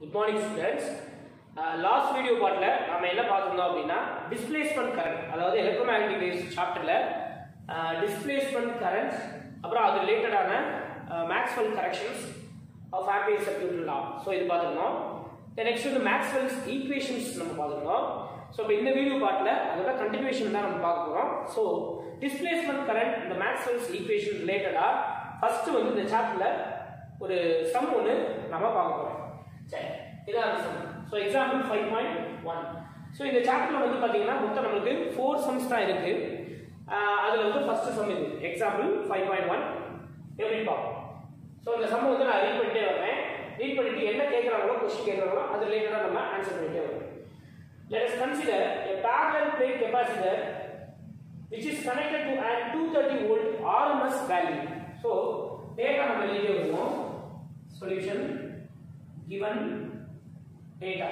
Good morning students last video பார்ட்டில் நம்ம என்ன பார்த்துருந்தோம் அப்படின்னா டிஸ்பிளேஸ்மெண்ட் கரண்ட் அதாவது எலக்ட்ரோமேக்னடிக் வேவ்ஸ் சாப்டரில் டிஸ்பிளேஸ்மெண்ட் கரண்ட் அப்புறம் அது ரிலேட்டடான Maxwell corrections of Ampere circuit law so இது பார்த்துருந்தோம் நெக்ஸ்ட் வந்து மேக்ஸ்வெல்ஸ் ஈக்குவேஷன்ஸ் நம்ம பார்த்துருந்தோம் ஸோ இப்போ இந்த வீடியோ பார்ட்டில் அதோட கண்டினியூஷன் தான் நம்ம பார்க்க போகிறோம் ஸோ டிஸ்பிளேஸ்மெண்ட் கரண்ட் இந்த மேக்ஸ்வெல்ஸ் ஈக்குவேஷன் ரிலேட்டடாக ஃபர்ஸ்ட் வந்து இந்த சாப்டரில் ஒரு சம் ஒன்று நம்ம பார்க்க போகிறோம் சரி இதான் அந்த sum so example five point one so இந்த சாப்டர்ல வந்து பார்த்தீங்கன்னா மொத்தம் நம்மளுக்கு ஃபோர் சம்ஸ் தான் இருக்கு அதில் வந்து ஃபர்ஸ்ட் சம் இது எக்ஸாம்பிள் ஃபைவ் பாயிண்ட் ஒன் எப்படின்னு பார்ப்போம் ஸோ இந்த சம் வந்து நான் ரீட் பண்ணிட்டே வரேன் ரீட் பண்ணிட்டு என்ன கேட்குறாங்களோ கொஸ்டின் கேட்குறாங்களோ அது ரிலேட்டடாக நம்ம ஆன்சர் பண்ணிட்டே வரோம் Let us consider a parallel plate capacitor which is connected to an 230 volt RMS value. So, data நம்ம எழுதி வருவோம் solution given data.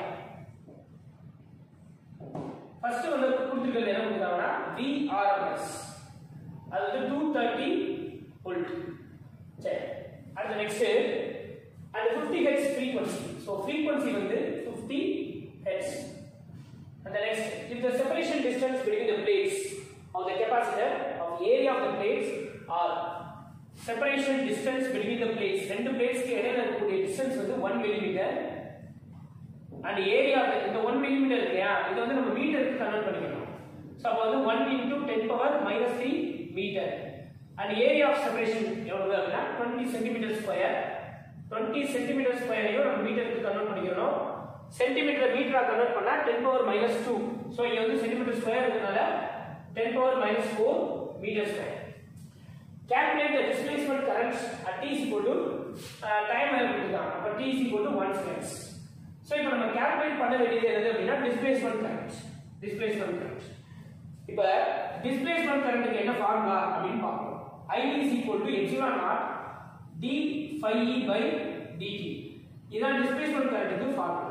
ஃபர்ஸ்ட் வந்து கொடுத்துருக்கிறது என்ன கொடுத்தாங்கன்னா VRMS அது வந்து 230 வோல்ட் சரி அடுத்து நெக்ஸ்ட் அந்த 50 ஹெர்ட்ஸ் frequency ஸோ frequency வந்து 50 hertz And the next, if the separation distance between the plates of the capacitor of area of the plates or separation distance between the plates ரெண்டு பிளேட்ஸ்க்கு இடையில இருக்கக்கூடிய distance வந்து 1 millimetre and area இந்த 1 millimetre இருக்கு இல்லையா இது வந்து நம்ம மீட்டருக்கு கன்வெர்ட் பண்ணிக்கணும் ஸோ அப்போ வந்து 1 into ten power minus three metre and area of separation எவ்வளவு அப்படின்னா twenty centimetre square twenty centimetre ஸ்கொயரையும் நம்ம மீட்டருக்கு கன்வெர்ட் பண்ணிக்கணும் சென்டிமீட்டர் மீட்டரா கன்வெர்ட் பண்ணா ten power minus two so இங்க வந்து சென்டிமீட்டர் ஸ்கொயர் இருக்கனால ten power minus four metre square calculate the displacement currents at t is equal to uh, time கொடுத்துருக்காங்க அப்ப t is equal to 1 seconds so இப்போ நம்ம calculate பண்ண வேண்டியது என்னது அப்படின்னா displacement current displacement current இப்போ displacement currentக்கு என்ன ஃபார்முலா அப்படின்னு பார்ப்போம் i is equal to epsilon naught d phi e by dt இதான் displacement currentக்கு ஃபார்முலா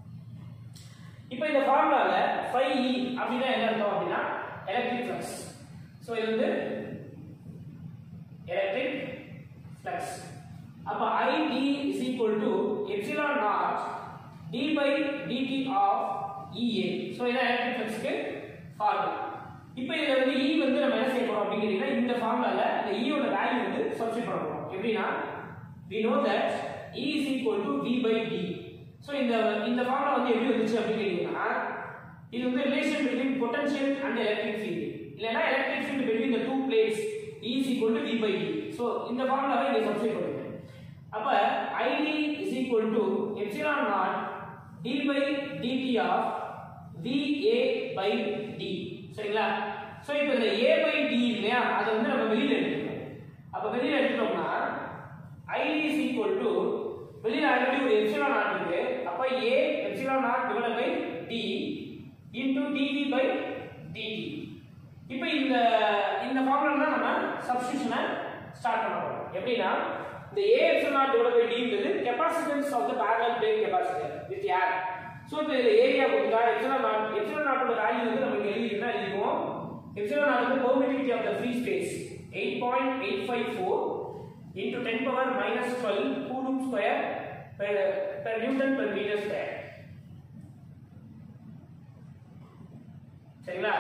இப்போ இந்த ஃபார்முலால phi e அப்படின்னா என்ன அர்த்தம் அப்படின்னா எலக்ட்ரிக் ஃப்ளக்ஸ் ஸோ இது வந்து எலக்ட்ரிக் ஃப்ளக்ஸ் அப்ப id is equal to epsilon naught d by dt of ea so இதான் எலக்ட்ரிக் ஃப்ளக்ஸ்க்கு ஃபார்முலா இப்போ இதுல வந்து e வந்து நம்ம என்ன செய்ய போறோம் அப்படின்னு கேட்டீங்கன்னா இந்த ஃபார்முலால இந்த e ஓட வேல்யூ வந்து சப்ஸ்டிட் பண்ண போறோம் எப்படின்னா we know that e is equal to v by d so இந்த இந்த ஃபார்முலா வந்து எப்படி வந்துச்சு அப்படின்னு கேட்டீங்கன்னா இது வந்து relation between potential and electric field இல்லைன்னா electric field between the two plates E is equal to V by D. So இந்த ஃபார்முலாவை இங்கே சப்ஸ்டிட் பண்ணுங்க அப்ப ID is equal to epsilon naught d by dt of VA by D. சரிங்களா so இப்போ இந்த A by D இல்லையா அதை வந்து நம்ம வெளியில எடுத்துக்கணும் அப்ப வெளியில எடுத்துட்டோம்னா ID is equal to வெளியில ஆல்ரெடி ஒரு எப்சிலான் நாட் இருக்கு அப்ப A epsilon naught divided by D into dV by dt இப்போ இந்த இந்த ஃபார்முலா தான் நம்ம சப்ஸ்டிட்யூஷனை ஸ்டார்ட் பண்ண போறோம் எப்படின்னா இந்த A epsilon naught divided by D ன்றது capacitance of the parallel plate capacitor with air so இப்போ இந்த ஏரியா கொடுத்தா epsilon naught epsilon naught ஓட வேல்யூ வந்து நம்ம இங்க எழுதிட்டா எழுதிக்குவோம் epsilon naught வந்து permittivity of the free space 8.854 into 10 power minus 12 coulomb square per per newton per meter square சரிங்களா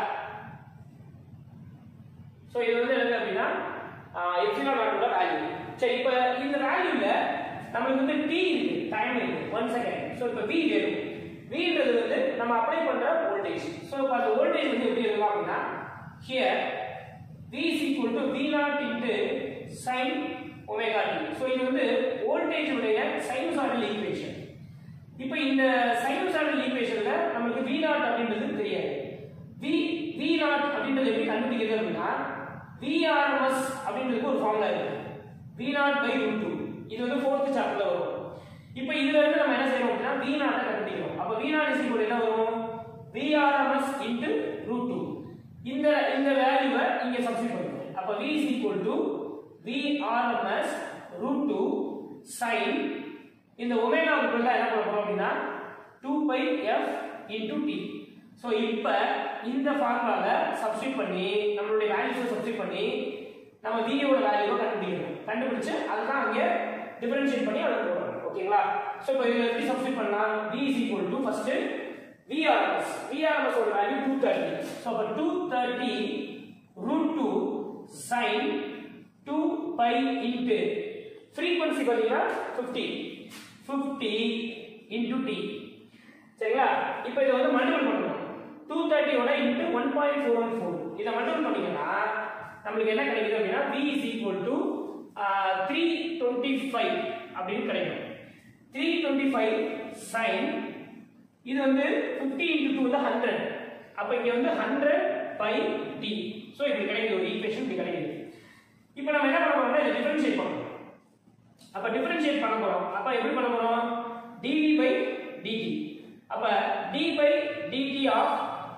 ஸோ இது வந்து என்னது அப்படின்னா எப்சிலான் நாட்டோட வேல்யூ சரி இப்போ இந்த வேல்யூல நம்மளுக்கு வந்து டி இருக்கு டைம் இருக்கு ஒன் செகண்ட் ஸோ இப்போ வி வேணும் வின்றது வந்து நம்ம அப்ளை பண்ற வோல்டேஜ் ஸோ இப்போ அந்த வோல்டேஜ் வந்து எப்படி இருக்கும் அப்படின்னா here V is equal to V naught into sine omega T so இது வந்து வோல்டேஜ் உடைய சைனசாய்டல் ஈக்குவேஷன் இப்போ இந்த சைனசாய்டல் ஈக்குவேஷன்ல நமக்கு வி நாட் அப்படின்றது தெரியாது வி வி நாட் அப்படின்றது எப்படி கண்டுபிடிக்கிறது அப்படின்னா விஆர்எம்எஸ் அப்படின்றதுக்கு ஒரு ஃபார்முலா இருக்கு V naught by root two இது வந்து ஃபோர்த் சாப்டர்ல வரும் இப்போ இதுல இருந்து நம்ம என்ன செய்யணும் அப்படின்னா வி நாட்டை கண்டுபிடிக்கிறோம் அப்போ வி நாட் இஸ் ஈக்குவல் என்ன வரும் விஆர்எம்எஸ் இன்டு ரூட் டூ இந்த இந்த வேல்யூவை இங்க சப்ஸ்டிட் பண்ணுவோம் அப்போ V is equal to VRMS root two sine இந்த ஒமேகா பதிலா என்ன பண்ண போறோம் அப்படின்னா 2 pi F into T so இப்போ இந்த ஃபார்முலால சப்ஸ்டிட் பண்ணி நம்மளுடைய வேல்யூஸை சப்ஸ்டிட் பண்ணி நம்ம v யோட வேல்யூவை கண்டுபிடிக்கணும் கண்டுபிடிச்சு அதுதான் அங்கே டிஃபரன்ஷியேட் பண்ணி அதை போடுறோம் ஓகேங்களா ஸோ இப்போ இதில் எப்படி சப்ஸ்டிட் பண்ணலாம் v is equal to first VRMS VRMS ஓட வேல்யூ 230 ஸோ அப்போ 230 root 2 sin 2 pi into frequency பார்த்தீங்கன்னா 50 50 into t சரிங்களா இப்போ இதை வந்து மல்டிபிள் பண்ணணும் 230 ஓட into 1.414 இதை மல்டிபிள் பண்ணீங்கன்னா நம்மளுக்கு என்ன கிடைக்குது அப்படின்னா v is equal to uh, 325 அப்படின்னு கிடைக்கும் 325 sin இது வந்து 50 into 2 வந்து 100 அப்ப இங்க வந்து 100 by t சோ இப்படி கிடைக்குது ஒரு ஈக்குவேஷன் இப்படி கிடைக்குது இப்போ நம்ம என்ன பண்ண போறோம்னா இதை டிஃபரன்ஷியேட் பண்ணணும் அப்ப டிஃபரன்ஷியேட் பண்ண போறோம் அப்ப எப்படி பண்ண போறோம் dv by dt அப்ப d by dt of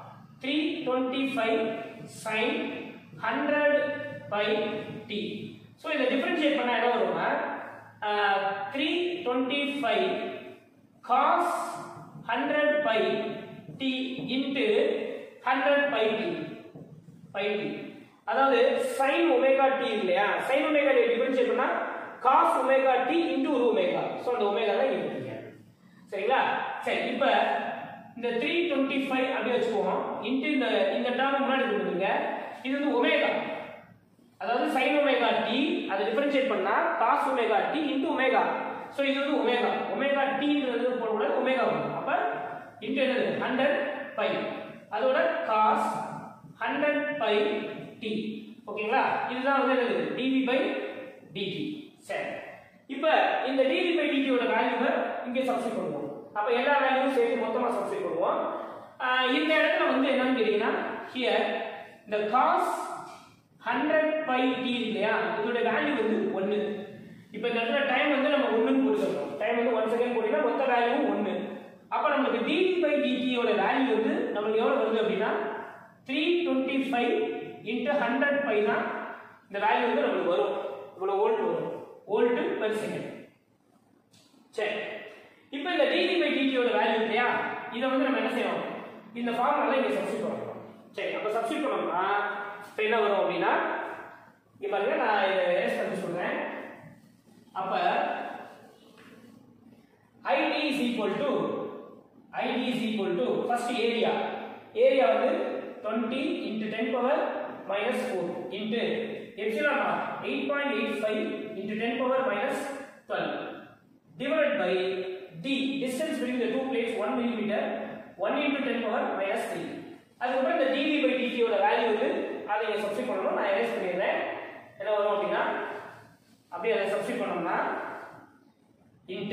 325 sin 100 by t so இதை டிஃபரன்ஷியேட் பண்ணா என்ன வரும்னா uh, 325 cos 100 by t into 100 by t by t அதாவது sin ஒமேகா t இல்லையா sin ஒமேகா t டிஃபரன்ஷியேட் பண்ணா cos ஒமேகா t into ஒரு omega so அந்த omega தான் இங்க இருக்கு சரிங்களா சரி இப்போ இந்த 325 அப்படியே வச்சுக்குவோம் இன்டு இந்த இந்த டேர்ம் முன்னாடி கொடுத்துருங்க இது வந்து ஒமேகா அதாவது sin ஒமேகா t அதை டிஃபரன்ஷியேட் பண்ணா cos omega t into omega so இது வந்து ஒமேகா ஒமேகா tன்றது போடக்கூடாது ஒமேகா வரும் அப்ப இன்டு என்னது 100 பை அதோட cos 100 பை t ஓகேங்களா இதுதான் வந்து என்னது dv பை dt சரி இப்போ இந்த dv பை dt ஓட வேல்யூவை இங்கே சப்ஸ்டிட் பண்ணுவோம் அப்ப எல்லா வேல்யூவும் சேர்த்து மொத்தமா சப்ஸ்டிட் பண்ணுவோம் ஆஹ் இந்த இடத்துல வந்து என்னன்னு கேட்டீங்கன்னா ஹியர் இந்த cos 100 பை t இல்லையா இதோட வேல்யூ வந்து 1 இப்போ இந்த இடத்துல டைம் வந்து நம்ம 1 ன்னு போட்டுறோம் டைம் வந்து 1 செகண்ட் போட்டீங்கன்னா மொத்த வேல்யூவும் 1 அப்ப நமக்கு dv பை dt யோட வேல்யூ வந்து நமக்கு எவ்வளவு வருது அப்படின்னா 325 into 100 பை தான் இந்த வேல்யூ வந்து நமக்கு வரும் இவ்வளவு வோல்ட் வரும் வோல்ட் per செகண்ட் சரி இப்போ இந்த dv பை dt யோட வேல்யூ இல்லையா இதை வந்து நம்ம என்ன செய்யணும் இந்த ஃபார்முலால இங்க சப்ஸ்டிட் பண்ணணும் சரி அப்ப சப்ஸ்டிட் பண்ணோம்னா இப்போ என்ன வரும் அப்படின்னா இங்க பாருங்க நான் இதை erase பண்ணி சொல்றேன் அப்ப id is equal to id is equal to first area area வந்து 20 into 10 power minus 4 into epsilon naught 8.85 into 10 power minus 12 divided by d distance between the two plates 1 millimeter 1 into 10 power minus 3 அதுக்கப்புறம் இந்த dv by dt யோட value வந்து அதை இங்க substitute பண்ணணும் நான் erase பண்ணிடுறேன் என்ன வரும் அப்படின்னா அப்படியே அதை சப்ஸ்டிட் பண்ணோம்னா into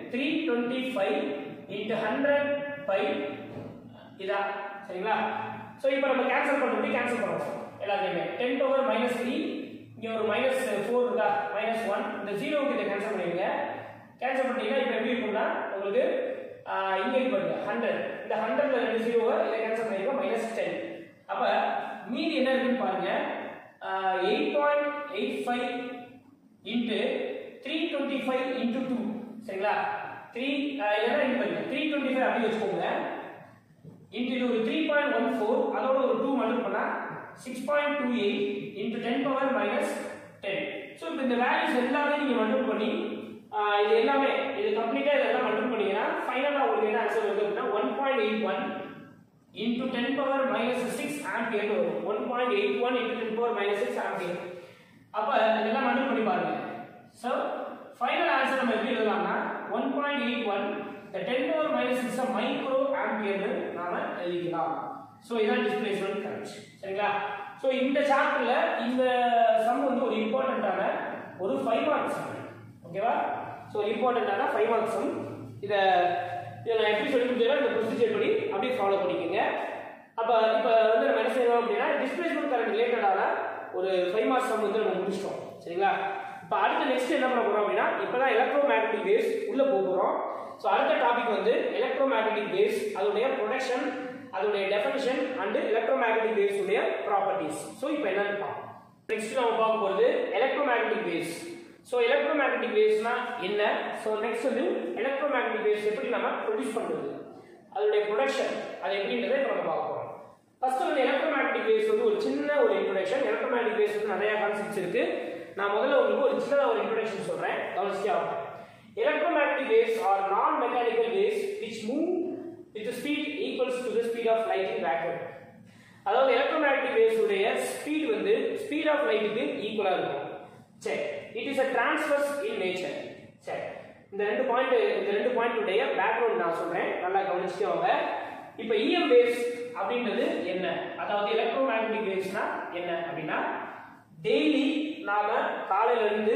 325 into 100 by இதா சரிங்களா சோ இப்போ நம்ம கேன்சல் பண்றது கேன்சல் பண்ணுவோம் எல்லாத்தையுமே 10 பவர் மைனஸ் த்ரீ இங்க ஒரு மைனஸ் ஃபோர் இருக்கா மைனஸ் ஒன் இந்த ஜீரோவுக்கு இதை கேன்சல் பண்ணிடுங்க கேன்சல் பண்ணீங்கன்னா இப்போ எப்படி இருக்கும்னா உங்களுக்கு ஆஹ், இங்க இருக்கு பாருங்க ஹண்ட்ரட் இந்த ஹண்ட்ரட்ல ரெண்டு ஜீரோவை இதை கேன்சல் பண்ணிடுங்க மைனஸ் டென் அப்ப மீதி என்ன இருக்குன்னு பாருங்க eight point eight five into three twenty five into two சரிங்களா த்ரீ என்ன இது பண்ணுங்க த்ரீ டுவெண்ட்டி ஃபைவ் அப்படி வச்சுக்கோங்க இன்ட்டு இது ஒரு த்ரீ பாயிண்ட் ஒன் ஃபோர் அதோட ஒரு டூ மல்டிபிள் பண்ணா six point two eight into ten power minus ten so இப்போ இந்த வேல்யூஸ் எல்லாமே நீங்கள் மல்டிபிள் பண்ணி ஆஹ், இது எல்லாமே இது கம்ப்ளீட்டாக இதெல்லாம் மல்டிபிள் பண்ணீங்கன்னா ஃபைனலாக உங்களுக்கு என்ன ஆன்சர் வருது அப்படின்னா one point eight one into 10 power minus 6 ampere னு வரும் 1.81 into 10 power minus 6 ampere அப்ப இதெல்லாம் மல்டிபிள் பண்ணி பாருங்க சோ ஃபைனல் ஆன்சர் நம்ம எப்படி எழுதலாம்னா 1.81 the 10 power minus 6 micro ampere நாம எழுதிக்கலாம் சோ இதான் டிஸ்பிளேஸ்மென்ட் கரண்ட் சரிங்களா சோ இந்த சாப்டர்ல இந்த சம் வந்து ஒரு இம்பார்ட்டன்ட்டான ஒரு 5 மார்க்ஸ் ஓகேவா சோ இம்பார்ட்டன்ட்டான 5 மார்க்ஸ் சம் இத இதை நான் எப்படி சொல்லி கொடுத்தேனோ இந்த ப்ரொசீஜர் படி அப்படியே ஃபாலோ பண்ணிக்கோங்க அப்போ இப்போ வந்து நம்ம என்ன செய்யணும் அப்படின்னா டிஸ்பிளேஸ்மெண்ட் கரண்ட் ரிலேட்டடான ஒரு ஃபைவ் மார்க்ஸ் சம் வந்து நம்ம முடிச்சிட்டோம் சரிங்களா இப்போ அடுத்த நெக்ஸ்ட் என்ன பண்ண போறோம் அப்படின்னா இப்போ தான் எலக்ட்ரோ மேக்னட்டிக் வேவ்ஸ் உள்ள போக போகிறோம் ஸோ அடுத்த டாபிக் வந்து எலக்ட்ரோ மேக்னட்டிக் வேவ்ஸ் அதோடைய ப்ரொடக்ஷன் அதோடைய definition and electromagnetic waves உடைய ப்ராப்பர்ட்டிஸ் ஸோ இப்போ என்னன்னு பார்ப்போம் நெக்ஸ்ட் நம்ம பார்க்க போகிறது electromagnetic waves so electromagnetic வேவ்ஸ்னா என்ன ஸோ நெக்ஸ்ட் வந்து எலக்ட்ரோ மேக்னட்டிக் வேவ்ஸ் எப்படி நம்ம ப்ரொடியூஸ் பண்ணுறது அதோடைய ப்ரொடக்ஷன் அது எப்படின்றத இப்போ நம்ம பார்க்க போகிறோம் ஃபர்ஸ்ட் வந்து எலக்ட்ரோ மேக்னட்டிக் வேவ்ஸ் வந்து ஒரு சின்ன ஒரு இன்ட்ரோடக்ஷன் எலக்ட்ரோ மேக்னட்டிக் வேவ்ஸ் வந்து நிறைய கான்செப்ட்ஸ் இருக்கு நான் முதல்ல உங்களுக்கு ஒரு சின்னதாக ஒரு இன்ட்ரோடக்ஷன் சொல்கிறேன் கவனிச்சிட்டே ஆகும் electromagnetic waves are non-mechanical waves which move with the speed equals to the speed of light in vacuum அதாவது எலக்ட்ரோமேக்னெட்டிக் வேவ்ஸ் உடைய ஸ்பீட் வந்து ஸ்பீட் ஆஃப் லைட்டுக்கு ஈக்குவலா இருக்கும் சரி it is a transverse in nature சரி இந்த ரெண்டு பாயிண்ட் இந்த ரெண்டு பாயிண்ட் உடைய பேக்ரவுண்ட் நான் சொல்றேன் நல்லா கவனிச்சுக்கோங்க இப்போ EM வேவ்ஸ் அப்படின்றது என்ன அதாவது எலக்ட்ரோமேக்னெட்டிக் வேவ்ஸ்னா என்ன அப்படின்னா டெய்லி நாம காலையில இருந்து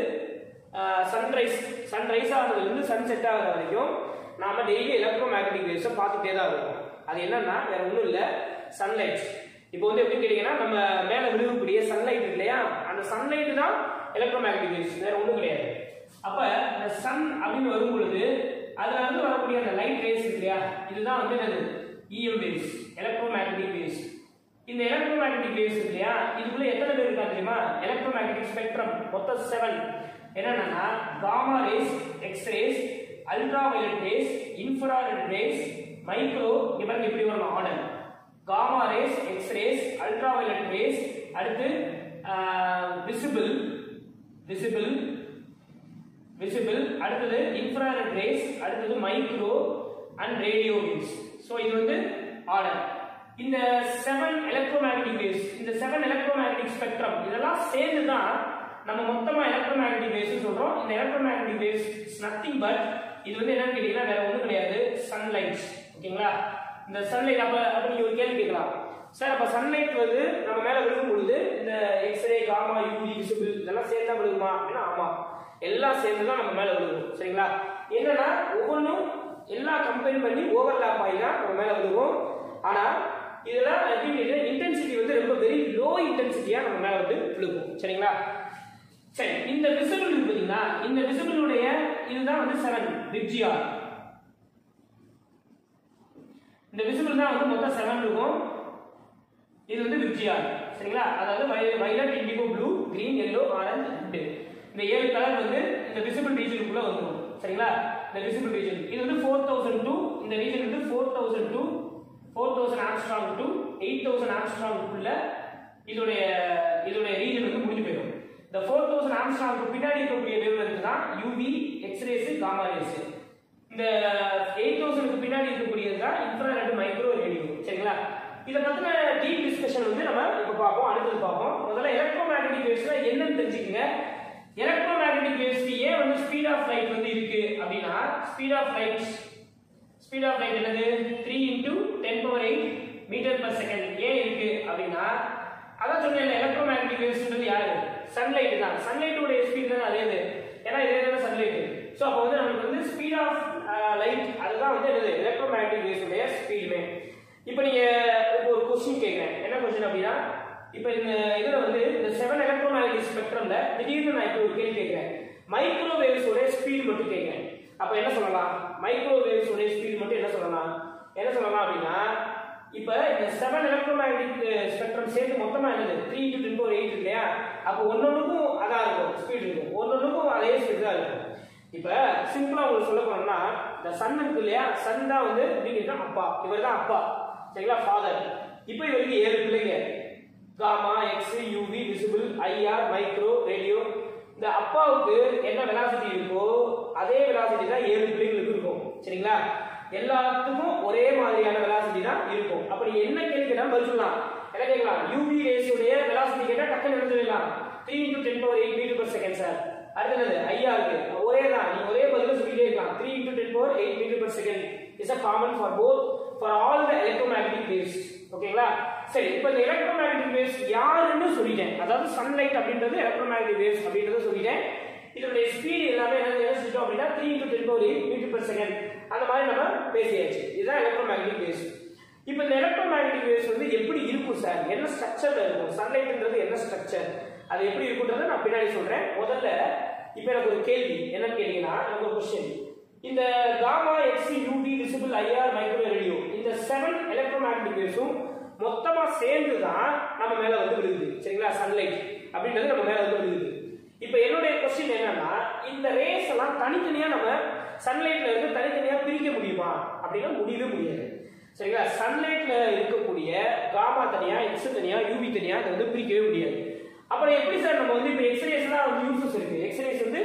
சன்ரைஸ் சன்ரைஸ் ஆகிறதுல இருந்து சன் செட் ஆகிற வரைக்கும் நாம டெய்லி எலக்ட்ரோ மேக்னெட்டிக் வேவ்ஸை பார்த்துட்டே தான் இருக்கும் அது என்னன்னா வேற ஒன்றும் இல்லை சன்லைட் இப்போ வந்து எப்படி கேட்டீங்கன்னா நம்ம மேலே விழுகக்கூடிய சன்லைட் இருக்கு இல்லையா அந்த சன்லைட் தான் எலக்ட்ரோ மேக்னெட்டிக் வேவ்ஸ் வேற ஒன்றும் கிடையாது அப்ப இந்த சன் அப்படின்னு வரும் பொழுது அதுல இருந்து வரக்கூடிய அந்த லைட் ரேஸ் இருக்கு இல்லையா இதுதான் வந்து என்னது EM waves electromagnetic waves இந்த எலக்ட்ரோ மேக்னெட்டிக் வேவ்ஸ் இருக்கு இல்லையா இதுக்குள்ள எத்தனை பேர் இருக்கா தெரியுமா எலக்ட்ரோ மேக்னெட்டிக் ஸ்பெக்ட்ரம் மொத்தம் செவன் என்னன்னா gamma rays X rays ultraviolet rays infrared rays micro இங்க பாருங்க இப்படி வரணும் order gamma rays X rays ultraviolet rays அடுத்து விசிபிள் விசிபிள் விசிபிள் அடுத்தது இன்ஃப்ராரெட் ரேஸ் அடுத்தது micro and radio waves so இது வந்து ஆர்டர் இந்த செவன் எலக்ட்ரோமேக்னெட்டிக் வேவ்ஸ் இந்த செவன் எலக்ட்ரோமேக்னெட்டிக் ஸ்பெக்ட்ரம் இதெல்லாம் சேர்ந்து தான் நம்ம மொத்தமா எலக்ட்ரோமேக்னெட்டிக் வேவ்ஸ் சொல்றோம் இந்த electromagnetic waves is nothing but இது வந்து என்னன்னு கேட்டீங்கன்னா வேற ஒன்றும் கிடையாது சன்லைட் ஓகேங்களா இந்த சன்லைட் அப்ப அப்ப நீங்க ஒரு கேள்வி கேட்கலாம் சார் அப்ப சன்லைட் வந்து நம்ம மேல விழுகும் பொழுது இந்த எக்ஸ்ரே காமா யூவி விசிபிள் இதெல்லாம் சேர்ந்தா விழுகுமா அப்படின்னா ஆமா எல்லாம் சேர்ந்து தான் நம்ம மேல விழுகும் சரிங்களா என்னன்னா ஒவ்வொன்றும் எல்லாம் கம்பைன் பண்ணி ஓவர்லாப் ஆகி தான் நம்ம மேல விழுகும் ஆனா இதெல்லாம் எப்படி இன்டென்சிட்டி வந்து ரொம்ப வெரி லோ இன்டென்சிட்டியா நம்ம மேல வந்து விழுகும் சரிங்களா சரி இந்த விசிபிள் இருக்கு பாத்தீங்களா இந்த விசிபிளுடைய இதுதான் வந்து செவன் விப்ஜிஆர் இந்த விசிபிள் தான் வந்து மொத்தம் செவன் இருக்கும் இது வந்து விப்ஜிஆர் சரிங்களா அதாவது violet indigo blue green yellow orange red இந்த ஏழு கலர் வந்து இந்த விசிபிள் ரீஜனுக்குள்ள வந்துடும் சரிங்களா இந்த விசிபிள் ரீஜன் இது வந்து ஃபோர் தௌசண்ட் டூ இந்த ரீஜன் வந்து four thousand two four thousand angstrom to eight thousand ஆம்ஸ்ட்ராங்குள்ள இதோடைய இதோடைய ரீஜன் வந்து முடிஞ்சு போயிடும் இந்த ஃபோர் தௌசண்ட் ஆம்ஸ்ட்ராங்க்கு பின்னாடி இருக்கக்கூடிய வேவ் லென்த் தான் யூவி எக்ஸ்ரேஸ் காமா ரேஸ் இந்த எயிட் தௌசண்ட்க்கு பின்னாடி இருக்கக்கூடியது தான் இன்ஃப்ராரெட் மைக்ரோ ரேடியோ சரிங்களா இதை பத்தின டீப் டிஸ்கஷன் வந்து நம்ம இப்போ பார்ப்போம் அடுத்தது பார்ப்போம் முதல்ல எலக்ட்ரோ மேக்னெட்டிக் வேவ்ஸ்னா என்னன்னு தெரிஞ்சுக்கங்க எலக்ட்ரோ மேக்னெட்டிக் வேவ்ஸ்க்கு ஏன் வந்து ஸ்பீட் ஆஃப் லைட் வந்து இருக்கு அப்படின்னா speed of light speed of light என்னது three into ten power eight metre per second ஏன் இருக்கு அப்படின்னா அதான் சொன்னேன் எலக்ட்ரோ மேக்னெட்டிக் வேவ்ஸ்ன்றது யாரு சன்லைட் தான் சன்லைட்டோட ஸ்பீட் தான் அதே இது ஏன்னா இதே தானே சன்லைட் ஸோ அப்போ வந்து நமக்கு வந்து ஸ்பீட் ஆஃப் லைட் அதுதான் வந்து என்னது எலக்ட்ரோ மேக்னெட்டிக் வேவ்ஸ் உடைய ஸ்பீடுமே இப்போ நீங்க இப்போ ஒரு கொஸ்டின் கேட்குறேன் என்ன கொஸ்டின் அப்படின்னா இப்போ இந்த இதுல வந்து இந்த செவன் எலக்ட்ரோ மேக்னெட்டிக் ஸ்பெக்ட்ரம்ல திடீர்னு நான் இப்போ ஒரு கேள்வி கேட்குறேன் மைக்ரோவேவ்ஸ் உடைய ஸ்பீட் மட்டும் கேட்குறேன் அப்ப என்ன சொல்லலாம் மைக்ரோவேவ்ஸ் உடைய ஸ்பீட் மட்டும் என்ன சொல்லலாம் என்ன சொல்லலாம் அப்படின்னா இப்ப இந்த செவன் எலக்ட்ரோமேக்னெட்டிக் ஸ்பெக்ட்ரம் சேர்த்து மொத்தமா என்னது three to ten power eight இல்லையா அப்போ ஒன்னொன்னுக்கும் அதான் இருக்கும் ஸ்பீட் இருக்கும் ஒன்னொன்னுக்கும் அதே ஸ்பீட் தான் இருக்கும் இப்ப சிம்பிளா உங்களுக்கு சொல்ல போனோம்னா இந்த சன் இருக்கு இல்லையா சன் தான் வந்து நீங்க அப்பா இவர் தான் அப்பா சரிங்களா ஃபாதர் இப்போ இவருக்கு ஏழு பிள்ளைங்க gamma X UV visible IR micro radio இந்த அப்பாவுக்கு என்ன வெலாசிட்டி இருக்கோ அதே வெலாசிட்டி தான் ஏழு பிள்ளைங்களுக்கு இருக்கும் சரிங்களா எல்லாத்துக்கும் ஒரே மாதிரியான வெலாசிட்டி தான் இருக்கும் அப்படி என்ன கேள்வி கேட்டா பதில் சொல்லலாம் என்ன கேட்கலாம் யூவி ரேஸ் உடைய வெலாசிட்டி கேட்டா டக்குன்னு எழுதிடலாம் three into ten power eight metre per second sir அடுத்தது ஐயா இருக்கு ஒரே தான் நீங்க ஒரே பதில் சொல்லிட்டே இருக்கலாம் three into ten power eight metre per second is a common for both for all the electromagnetic waves ஓகேங்களா சரி இப்போ இந்த எலக்ட்ரோமேக்னெட்டிக் வேவ்ஸ் யாருன்னு சொல்லிட்டேன் அதாவது சன்லைட் அப்படின்றது எலக்ட்ரோமேக்னெட்டிக் வேவ்ஸ் அப்படின்றத சொல்லிட்டேன் இதனுடைய ஸ்பீடு எல்லாமே என்ன என்ன சொல்லிட்டோம் அப்படின்னா three into ten power eight metre per second அந்த மாதிரி நம்ம பேசியாச்சு இதுதான் எலக்ட்ரோமேக்னெட்டிக் வேவ்ஸ் இப்போ இந்த எலக்ட்ரோமேக்னெட்டிக் வேவ்ஸ் வந்து எப்படி இருக்கும் சார் என்ன ஸ்ட்ரக்சர்ல இருக்கும் சன்லைட்ன்றது என்ன ஸ்ட்ரக்சர் அது எப்படி இருக்குன்றதை நான் பின்னாடி சொல்றேன் முதல்ல இப்போ எனக்கு ஒரு கேள்வி என்னன்னு கேட்டீங்கன்னா எனக்கு ஒரு கொஸ்டின் இந்த gamma X UV visible IR micro radio இந்த செவன் எலக்ட்ரோமேக்னெட்டிக் வேவ்ஸும் மொத்தமா சேர்ந்து தான் நம்ம மேல வந்து விழுகுது சரிங்களா சன்லைட் அப்படின்றது நம்ம மேல வந்து விழுகுது இப்போ என்னுடைய கொஸ்டின் என்னன்னா இந்த ரேஸ் எல்லாம் தனித்தனியா நம்ம சன்லைட்ல இருந்து தனித்தனியா பிரிக்க முடியுமா அப்படின்னா முடியவே முடியாது சரிங்களா சன்லைட்ல இருக்கக்கூடிய காமா தனியா எக்ஸ் தனியா யூவி தனியா அதை வந்து பிரிக்கவே முடியாது அப்புறம் எப்படி சார் நம்ம வந்து இப்போ எக்ஸ்ரேஸ்லாம் வந்து யூசஸ் இருக்கு எக்ஸ்ரேஸ் வந்து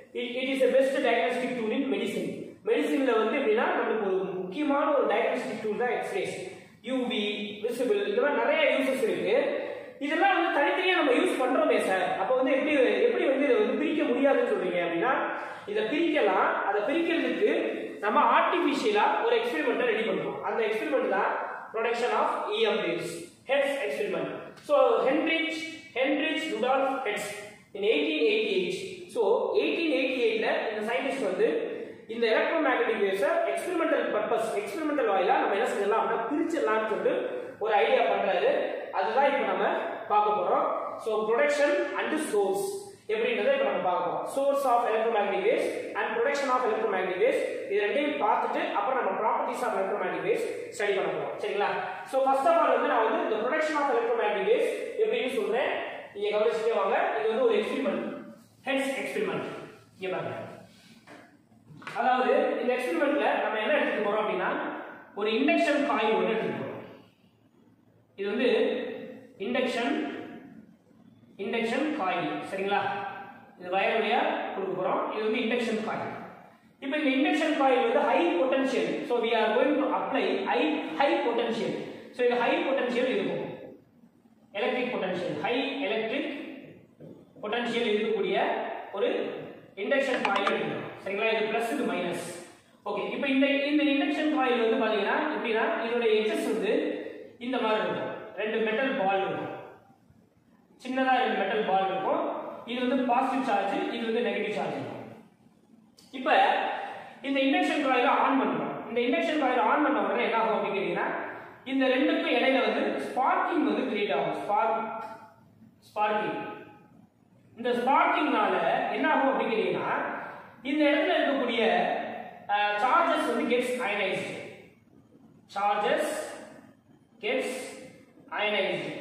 it is a best diagnostic tool in medicine மெடிசின்ல வந்து எப்படின்னா நம்மளுக்கு ஒரு முக்கியமான ஒரு டயக்னாஸ்டிக் டூல் தான் எக்ஸ்ரேஸ் யூவி விசிபிள் இந்த மாதிரி நிறைய யூசஸ் இருக்கு இதெல்லாம் வந்து தனித்தனியா நம்ம யூஸ் பண்றோமே சார் அப்போ வந்து எப்படி எப்படி வந்து இதை வந்து பிரிக்க முடியாதுன்னு சொல்றீங்க அப்படின்னா இதை பிரிக்கலாம் அதை பிரிக்கிறதுக்கு நம்ம ஆர்டிஃபிஷியலா ஒரு எக்ஸ்பெரிமெண்ட்டை ரெடி பண்ணுறோம் அந்த எக்ஸ்பெரிமெண்ட் தான் production of EM waves Hertz experiment so Heinrich Heinrich Rudolf Hertz in eighteen eighty eight so eighteen eighty எயிட்ல இந்த சயின்டிஸ்ட் வந்து இந்த எலக்ட்ரோ மேக்னெட்டிக் வேவ்ஸை எக்ஸ்பெரிமெண்டல் பர்பஸ் எக்ஸ்பெரிமெண்டல் வாயிலா நம்ம என்ன செஞ்சலாம் அப்படின்னா பிரிச்சிடலாம்னு சொல்லிட்டு ஒரு ஐடியா பண்றாரு அதுதான் இப்போ நம்ம பார்க்க போறோம் ஸோ ப்ரொடக்ஷன் அண்ட் சோர்ஸ் எப்படின்றத இப்போ நம்ம பார்க்க போறோம் source of electromagnetic waves and production of electromagnetic waves இது ரெண்டையும் பார்த்துட்டு அப்புறம் நம்ம properties of electromagnetic waves study பண்ண போறோம் சரிங்களா ஸோ ஃபர்ஸ்ட் ஆஃப் ஆல் வந்து நான் வந்து இந்த production of electromagnetic waves எப்படின்னு சொல்றேன் நீங்க கவனிச்சுட்டே வாங்க இது வந்து ஒரு எக்ஸ்பெரிமெண்ட் ஹெட்ஸ் எக்ஸ்பெரிமெண்ட் இங்க பாருங்க அதாவது இந்த எக்ஸ்பெரிமெண்ட்ல நம்ம என்ன எடுத்துக்க போறோம் அப்படின்னா ஒரு இண்டக்ஷன் காயில் ஒன்று எடுத்துக்க போறோம் இது வந்து இண்டக்ஷன் இண்டக்ஷன் காயில் சரிங்களா இது வயர் வழியா கொடுக்க போறோம் இது வந்து இண்டக்ஷன் காயில் இப்போ இந்த இண்டக்ஷன் காயில் வந்து high potential so we are going to apply high high potential so இது ஹை பொட்டன்ஷியல் இருக்கும் electric potential high electric potential இருக்கக்கூடிய ஒரு இண்டக்ஷன் காயில் எடுக்கணும் சரிங்களா இது பிளஸ் இது மைனஸ் ஓகே இப்போ இந்த இந்த இண்டக்ஷன் காயில் வந்து பாத்தீங்கன்னா எப்படின்னா இதோட எட்ஜஸ் வந்து இந்த மாதிரி இருக்கும் ரெண்டு மெட்டல் பால் இருக்கும் சின்னதா ரெண்டு மெட்டல் பால் இருக்கும் இது வந்து பாசிட்டிவ் சார்ஜ் இது வந்து நெகட்டிவ் சார்ஜ் இருக்கும் இப்போ இந்த இண்டக்ஷன் காயில ஆன் பண்றோம் இந்த இண்டக்ஷன் காயில ஆன் பண்ண உடனே என்ன ஆகும் அப்படின்னு கேட்டீங்கன்னா இந்த ரெண்டுக்கும் இடையில வந்து ஸ்பார்க்கிங் வந்து கிரியேட் ஆகும் ஸ்பார்க் ஸ்பார்க்கிங் இந்த ஸ்பார்க்கிங்னால என்ன ஆகும் அப்படின்னு கேட்டீங்கன்னா இந்த இடத்துல இருக்கக்கூடிய சார்ஜஸ் வந்து gets ionised charges gets ionised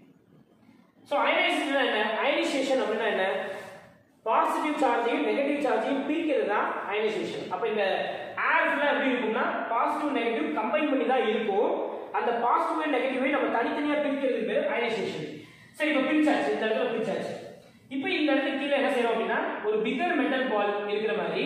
so ionised என்ன அயனைசேஷன் அப்படின்னா என்ன பாசிட்டிவ் சார்ஜையும் நெகட்டிவ் சார்ஜையும் பிரிக்கிறது தான் அயனைசேஷன் அப்போ இந்த ஏர்ல எப்படி இருக்கும்னா பாசிட்டிவ் நெகட்டிவ் கம்பைன் பண்ணி தான் இருக்கும் அந்த பாசிட்டிவ் நெகட்டிவை நம்ம தனித்தனியா பிரிக்கிறது பேர் அயனைசேஷன் சரி இப்போ பிரிச்சாச்சு இந்த இடத்துல பிரிச்சாச்சு இப்போ இந்த இடத்துல கீழே என்ன செய்யறோம் அப்படின்னா ஒரு பிகர் மெட்டல் பால் இருக்கிற மாதிரி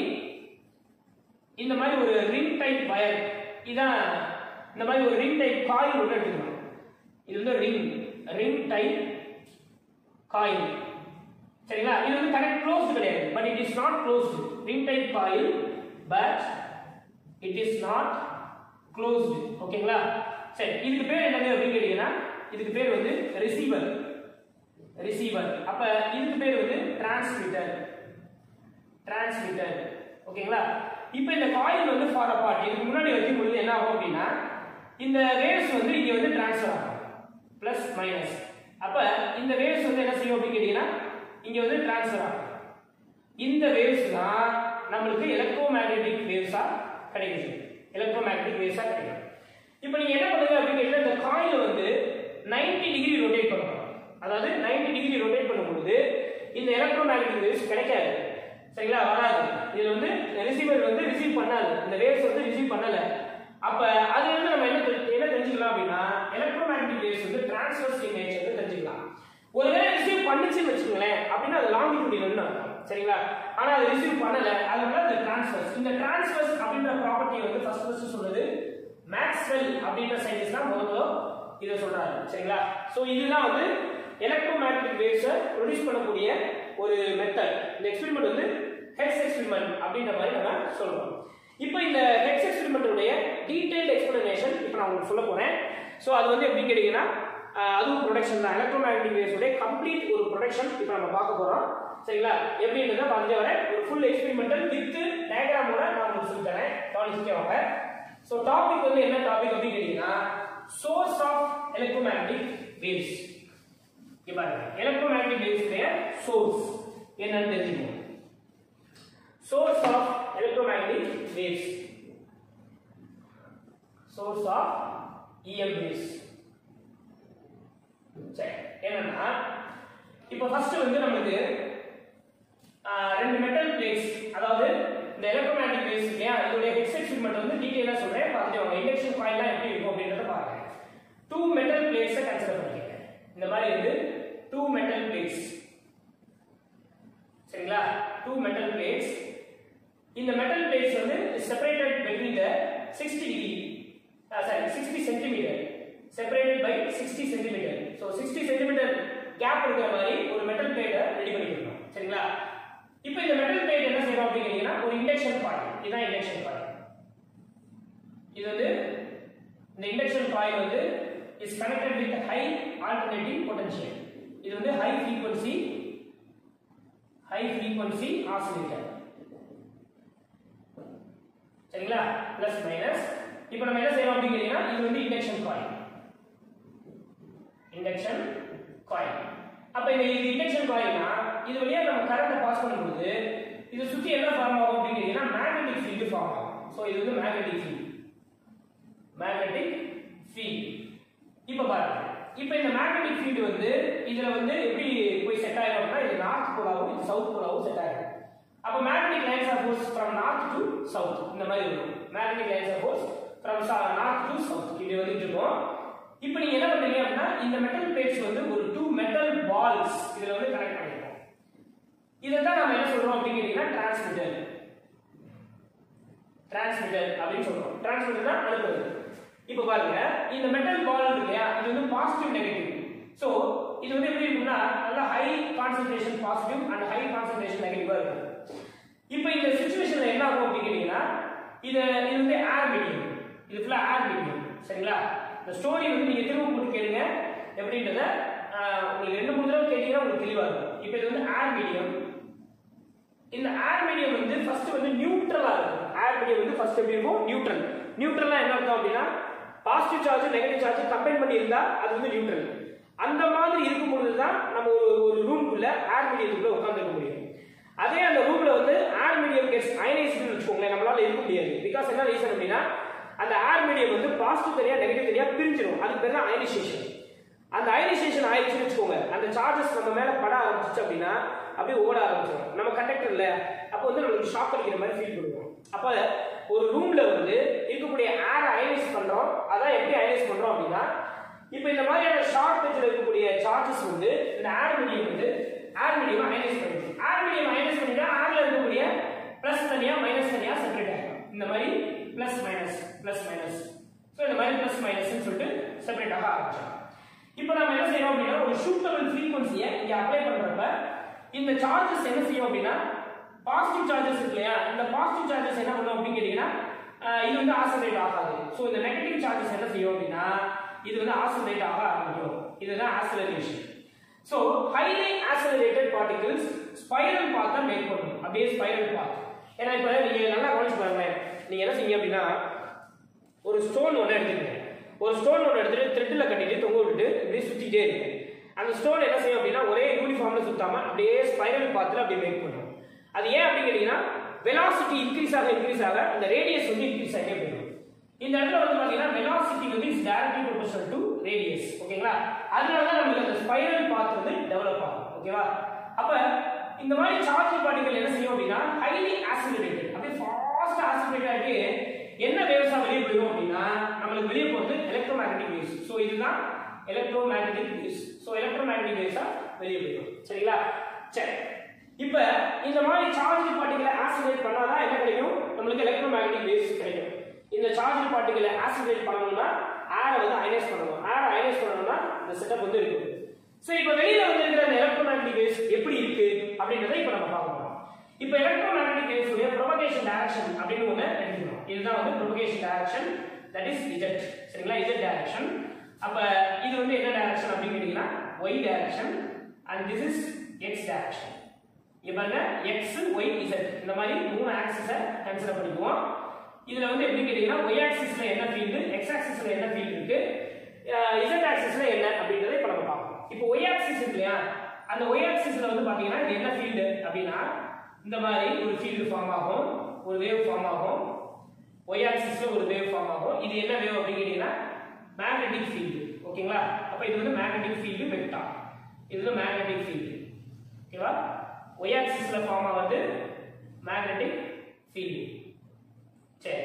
இந்த மாதிரி ஒரு ரிங் டைப் வயர் இதான் இந்த மாதிரி ஒரு ரிங் டைப் காயில் ஒன்று எடுத்துக்கணும் இது வந்து ரிங் ரிங் டைப் காயில் சரிங்களா இது வந்து கரெக்ட் க்ளோஸ்டு கிடையாது but it is not closed ring type coil but it is not closed ஓகேங்களா சரி இதுக்கு பேர் என்னது அப்படின்னு கேட்டீங்கன்னா இதுக்கு பேர் வந்து ரிசீவர் ரிசீவர் அப்ப இதுக்கு பேர் வந்து டிரான்ஸ்மிட்டர் டிரான்ஸ்மிட்டர் ஓகேங்களா இப்போ இந்த காயில் வந்து ஃபார் அப்பார்ட் இதுக்கு முன்னாடி வைக்கும் பொழுது என்ன ஆகும் அப்படின்னா இந்த வேவ்ஸ் வந்து இங்க வந்து டிரான்ஸ்ஃபர் ஆகும் பிளஸ் மைனஸ் அப்ப இந்த வேவ்ஸ் வந்து என்ன செய்யும் அப்படின்னு கேட்டீங்கன்னா இங்க வந்து டிரான்ஸ்ஃபர் ஆகும் இந்த வேவ்ஸ் தான் நம்மளுக்கு எலக்ட்ரோ மேக்னெட்டிக் வேவ்ஸா கிடைக்குது எலக்ட்ரோ மேக்னெட்டிக் வேவ்ஸா கிடைக்கும் இப்போ நீங்க என்ன பண்ணுங்க அப்படின்னு கேட்டீங்கன்னா இந்த காயில வந்து 90 டிகிரி ரொட்டேட் பண்ணணும் அதாவது 90 டிகிரி ரொட்டேட் பண்ணும்போது இந்த எலக்ட்ரோ மேக்னெட்டிக் வேவ்ஸ் கிடைக்காது சரிங்களா வராது இதுல வந்து ரிசீவர் வந்து ரிசீவ் பண்ணாது இந்த வேவ்ஸ் வந்து ரிசீவ் பண்ணல அப்ப அதுல இருந்து நம்ம என்ன தெரி- என்ன தெரிஞ்சுக்கலாம் அப்படின்னா எலக்ட்ரோ மேக்னெட்டிக் வேவ்ஸ் வந்து டிரான்ஸ்வர்ஸ் இன் நேச்சர் தெரிஞ்சுக்கலாம் ஒருவேளை ரிசீவ் பண்ணுச்சுன்னு வச்சுக்கோங்களேன் அப்படின்னா அது லாங்கிடியூடினல் அர்த்தம் சரிங்களா ஆனா அது ரிசீவ் பண்ணல அதனால அது டிரான்ஸ்வர்ஸ் இந்த டிரான்ஸ்வர்ஸ் அப்படின்ற ப்ராப்பர்ட்டி வந்து ஃபர்ஸ்ட் ஃபர்ஸ்ட் சொல்றது மேக்ஸ்வெல் அப்படின்ற சயின்டிஸ்ட் தான் முதல்ல இதை சொல்றாரு சரிங்களா சோ இதுதான் வந்து எலக்ட்ரோ மேக்னெட்டிக் வேவ்ஸை ப்ரொடியூஸ் பண்ணக்கூடிய ஒரு மெத்தட் இந்த எக்ஸ்பெரிமெண்ட் வந்து ஹெட்ஸ் எக்ஸ்பெரிமெண்ட் அப்படின்ற மாதிரி நம்ம சொல்றோம் இப்போ இந்த ஹெட்ஸ் எக்ஸ்பெரிமெண்ட்டுடைய டீடைல்டு எக்ஸ்பிளனேஷன் இப்போ நான் உங்களுக்கு சொல்ல போறேன் ஸோ அது வந்து எப்படி கேட்டீங்கன்னா ஆஹ் அதுவும் ப்ரொடக்ஷன் தான் எலக்ட்ரோ மேக்னெட்டிக் வேவ்ஸுடைய கம்ப்ளீட் ஒரு ப்ரொடக்ஷன் இப்போ நம்ம பார்க்க போறோம் சரிங்களா எப்படின்றத பார்த்துட்டே வரேன் ஒரு ஃபுல் எக்ஸ்பெரிமெண்டல் வித் டயக்ராமோட நான் உங்களுக்கு சொல்லி தரேன் கவனிச்சுட்டே வாங்க ஸோ டாபிக் வந்து என்ன டாபிக் அப்படின்னு கேட்டீங்கன்னா source of electromagnetic waves இங்க பாருங்க எலக்ட்ரோ மேக்னெட்டிக் வேவ்ஸுடைய சோர்ஸ் என்னன்னு தெரிஞ்சுக்கணும் source of electromagnetic waves source of EM waves சரி என்னன்னா இப்போ ஃபர்ஸ்ட் வந்து நமக்கு ஆஹ், ரெண்டு மெட்டல் பிளேட்ஸ் அதாவது இந்த எலக்ட்ரோமேட்டிக் வேவ்ஸ் இல்லையா இதோட ஹெக்ஸ் எக்ஸ்பெரிமெண்ட் வந்து டீடைலா சொல்றேன் பார்த்துட்டு வாங்க இண்டக்ஷன் காயில்லாம் எப்படி இருக்கும் அப்படின்றத பாருங்க டூ மெட்டல் பிளேட்ஸை கன்சிடர் பண்ணிக்கங்க இந்த மாதிரி வந்து டூ மெட்டல் பிளேட்ஸ் சரிங்களா டூ மெட்டல் பிளேட்ஸ் இந்த மெட்டல் பிளேட்ஸ் வந்து separated between the 60 degree sorry 60 centimetre separated by 60 centimetre so 60 centimetre gap இருக்கிற மாதிரி ஒரு மெட்டல் பிளேட்டை ரெடி பண்ணிக்கணும் சரிங்களா இப்போ இந்த மெட்டல் பிளேட் என்ன செய்யறோம் அப்படின்னு கேட்டீங்கன்னா ஒரு இண்டக்ஷன் காயில் இதுதான் இண்டக்ஷன் காயில் இது வந்து இந்த இண்டக்ஷன் காயில் வந்து is connected with high alternative potential இது வந்து high frequency high frequency oscillator சரிங்களா பிளஸ் மைனஸ் இப்போ நம்ம என்ன செய்யறோம் அப்படின்னு கேட்டீங்கன்னா இது வந்து இண்டக்ஷன் காயில் இண்டக்ஷன் காயில் அப்ப இந்த இது இண்டக்ஷன் காயில்னா இது வழியா நம்ம கரண்ட்டை பாஸ் பண்ணும்போது இதை சுத்தி என்ன ஃபார்ம் ஆகும் அப்படின்னு கேட்டீங்கன்னா மேக்னெட்டிக் ஃபீல்டு ஃபார்ம் ஆகும் ஸோ இது வந்து மேக்னெட்டிக் ஃபீல்ட் மேக்னெட்டிக் ஃபீல்ட் இப்போ பாருங்க இப்போ இந்த மேக்னெட்டிக் ஃபீல்டு வந்து இதுல வந்து எப்படி போய் செட் ஆயிரும்னா இது நார்த் போலாவும் இது சவுத் போலாவும் செட் ஆயிரும் அப்போ magnetic lines of force from north to south இந்த மாதிரி இருக்கும் magnetic lines of force from north to south இப்படி வந்துட்டு இருக்கும் இப்போ நீங்க என்ன பண்றீங்க அப்படின்னா இந்த மெட்டல் பிளேட்ஸ் வந்து ஒரு டூ மெட்டல் பால்ஸ் இதுல வந்து கனெக்ட் பண்ணிருக்கோம் இதை தான் நம்ம என்ன சொல்றோம் அப்படின்னு கேட்டீங்கன்னா டிரான்ஸ்மிட்டர் டிரான்ஸ்மிட்டர் அப்படின்னு சொல்றோம் டிரான்ஸ்மிட்டர் தான் அனுப்புறது இப்போ பாருங்க இந்த மெட்டல் பால் இருக்கு இல்லையா இது வந்து பாசிட்டிவ் நெகட்டிவ் ஸோ இது வந்து எப்படி இருக்கும்னா நல்லா high concentration positive and high concentration நெகட்டிவா இருக்கும் இப்போ இந்த சுச்சுவேஷன்ல என்ன ஆகும் அப்படின்னு கேட்டீங்கன்னா இது இது வந்து ஏர் மீடியம் இது ஃபுல்லா ஏர் மீடியம் சரிங்களா இந்த ஸ்டோரி வந்து நீங்க திரும்ப போட்டு கேளுங்க எப்படின்றத ஆஹ், உங்களுக்கு ரெண்டு மூணு தடவை கேட்டீங்கன்னா உங்களுக்கு தெளிவா இருக்கும் இப்போ இது வந்து ஏர் மீடியம் இந்த ஏர் மீடியம் வந்து ஃபர்ஸ்ட் வந்து நியூட்ரலா இருக்கும் ஏர் மீடியம் வந்து ஃபர்ஸ்ட் எப்படி இருக்கும் நியூட்ரல் நியூட்ரல்னா என்ன அர்த்தம் அப்படின்னா positive charge negative charge combine பண்ணி இருந்தா அது வந்து நியூட்ரல் அந்த மாதிரி இருக்கும் பொழுது தான் நம்ம ஒரு ஒரு ரூம்குள்ள ஏர் மீடியத்துக்குள்ள உட்காந்துருக்க முடியும் அதே அந்த ரூம்ல வந்து ஏர் மீடியம் கெட்ஸ் அயனைஸ்டு வச்சுக்கோங்களேன் நம்மளால இருக்க முடியாது பிகாஸ் என்ன ரீசன் அப்படின்னா அந்த ஏர் மீடியம் வந்து பாசிட்டிவ் தனியா நெகட்டிவ் தனியா பிரிஞ்சிடும் அதுக்கு பேர் தான் அயனைசேஷன் அந்த அயனைசேஷன் ஆயிடுச்சுன்னு வச்சுக்கோங்க அந்த சார்ஜஸ் நம்ம மேல பட ஆரம்பிச்சிச்சு அப்படின்னா அப்படியே ஓட ஆரம்பிச்சிடும் நம்ம கண்டக்டர்ல அப்போ வந்து நம்மளுக்கு ஷாக் அடிக்கிற மாதிரி ஃபீல் பண்ணுவோம் அப்ப ஒரு ரூம்ல வந்து இருக்கக்கூடிய ஏர் அயனைஸ் பண்றோம் அதான் எப்படி அயனைஸ் பண்றோம் அப்படின்னா இப்போ இந்த மாதிரியான ஷார்ட் பேஜ்ல இருக்கக்கூடிய சார்ஜஸ் வந்து இந்த ஏர் மீடியம் வந்து ஏர் மீடியம் அயனைஸ் பண்ணிடுது ஏர் மீடியம் அயனைஸ் பண்ணிட்டா ஏர்ல இருக்கக்கூடிய பிளஸ் தனியா மைனஸ் தனியா செப்பரேட் ஆகும் இந்த மாதிரி plus minus plus minus so இந்த மாதிரி பிளஸ் மைனஸ்னு சொல்லிட்டு செப்பரேட் ஆக ஆரம்பிச்சோம் இப்போ நம்ம என்ன செய்யறோம் அப்படின்னா ஒரு ஷூட்டபிள் ஃப்ரீக்வன்சியை இங்க அப்ளை பண்றப்ப இந்த சார்ஜஸ் என்ன செய்யும் அப்படின்னா பாசிட்டிவ் சார்ஜஸ் இருக்கு இல்லையா இந்த பாசிட்டிவ் சார்ஜஸ் என்ன பண்ணும் அப்படின்னு கேட்டீங்கன்னா ஆஹ் இது வந்து ஆசோலேட் ஆகாது ஸோ இந்த நெகட்டிவ் சார்ஜஸ் என்ன செய்யும் அப்படின்னா இது வந்து ஆசோலேட் ஆக ஆரம்பிக்கும் இதுதான் acceleration so highly accelerated particles spiral பாத்தை மேக் பண்ணும் அப்படியே ஸ்பைரல் பாத் ஏன்னா இப்போ நீங்க நல்லா கவனிச்சு பாருங்களேன் நீங்க என்ன செய்யுங்க அப்படின்னா ஒரு ஸ்டோன் ஒன்று எடுத்துக்கங்க ஒரு ஸ்டோன் ஒன்று எடுத்துட்டு த்ரெட்டில் கட்டிட்டு தொங்க விட்டுட்டு இப்படியே சுத்திட்டே இருக்கு அந்த ஸ்டோன் என்ன செய்யும் அப்படின்னா ஒரே யூனிஃபார்ம்ல சுத்தாம அப்படியே ஸ்பைரல் பாத்துல அப்படியே மேக் பண்ணும் அது ஏன் அப்படின்னு கேட்டீங்கன்னா வெலாசிட்டி இன்க்ரீஸ் ஆக இன்க்ரீஸ் ஆக அந்த ரேடியஸ் வந்து இன்க்ரீஸ் ஆகிட்டே போயிடும் இந்த இடத்துல வந்து பாத்தீங்கன்னா வெலாசிட்டி வந்து is directly proportional to radius ஓகேங்களா அதனால தான் நமக்கு அந்த ஸ்பைரல் பாத் வந்து டெவலப் ஆகும் ஓகேவா அப்ப இந்த மாதிரி சார்ஜ் பார்ட்டிகல் என்ன செய்யும் அப்படின்னா ஹைலி ஆசிலேட்டட் அப்படியே ஃபாஸ்ட் ஆசிலேட் ஆகிட்டு என்ன வேவ்ஸா வெளியே போயிடும் அப்படின்னா நம்மளுக்கு வெளியே போகிறது எலக்ட்ரோ மேக்னெட்டிக் வேவ்ஸ் ஸோ இதுதான் electromagnetic waves so electromagnetic வேவ்ஸா வெளியே போயிடும் சரிங்களா சரி இப்போ இந்த மாதிரி சார்ஜ் பார்ட்டிகளை ஆசிலேட் பண்ணாதான் என்ன கிடைக்கும் நம்மளுக்கு எலக்ட்ரோ மேக்னெட்டிக் வேவ்ஸ் கிடைக்கும் இந்த சார்ஜ் பார்ட்டிகளை ஆசிலேட் பண்ணணும்னா ஏரை வந்து அயனைஸ் பண்ணணும் ஏரை அயனைஸ் பண்ணணும்னா இந்த செட்டப் வந்து இருக்கும் ஸோ இப்போ வெளியில வந்திருக்கிற அந்த எலக்ட்ரோ மேக்னெட்டிக் வேவ்ஸ் எப்படி இருக்கு அப்படின்றத இப்போ நம்ம பார்க்க போறோம் இப்போ எலக்ட்ரோ மேக்னெட்டிக் வேவ்ஸ் உடைய ப்ரொபகேஷன் டைரக்ஷன் அப்படின்னு ஒன்று எடுத்துக்கணும் இதுதான் வந்து propagation direction that is Z சரிங்களா இஜெட் டைரக்ஷன் அப்ப இது வந்து என்ன டைரக்ஷன் அப்படின்னு கேட்டீங்கன்னா Y direction and this is X direction இங்க பாருங்க எக்ஸ் ஒய் இசட் இந்த மாதிரி மூணு ஆக்சிஸை கன்சிடர் பண்ணிக்குவோம் இதுல வந்து எப்படி கேட்டீங்கன்னா ஒய் ஆக்சிஸ்ல என்ன ஃபீல்டு எக்ஸ் ஆக்சிஸ்ல என்ன ஃபீல்டு இருக்கு இசட் ஆக்சிஸ்ல என்ன அப்படின்றத இப்போ நம்ம பார்ப்போம் இப்போ ஒய் ஆக்சிஸ் இருக்கு இல்லையா அந்த ஒய் ஆக்சிஸ்ல வந்து பாத்தீங்கன்னா இது என்ன ஃபீல்டு அப்படின்னா இந்த மாதிரி ஒரு ஃபீல்டு ஃபார்ம் ஆகும் ஒரு வேவ் ஃபார்ம் ஆகும் ஒய் ஆக்சிஸ்ல ஒரு வேவ் ஃபார்ம் ஆகும் இது என்ன வேவ் அப்படின்னு கேட்டீங்கன்னா மேக்னெட்டிக் ஃபீல்டு ஓகேங்களா அப்ப இது வந்து மேக்னெட்டிக் ஃபீல்டு வெக்டார் இதுல மேக்னெட்டிக் ஃபீல்டு ஓகேவா ஒய் ஆக்சிஸ்ல ஃபார்ம் ஆகுது மேக்னெட்டிக் ஃபீல்டு சரி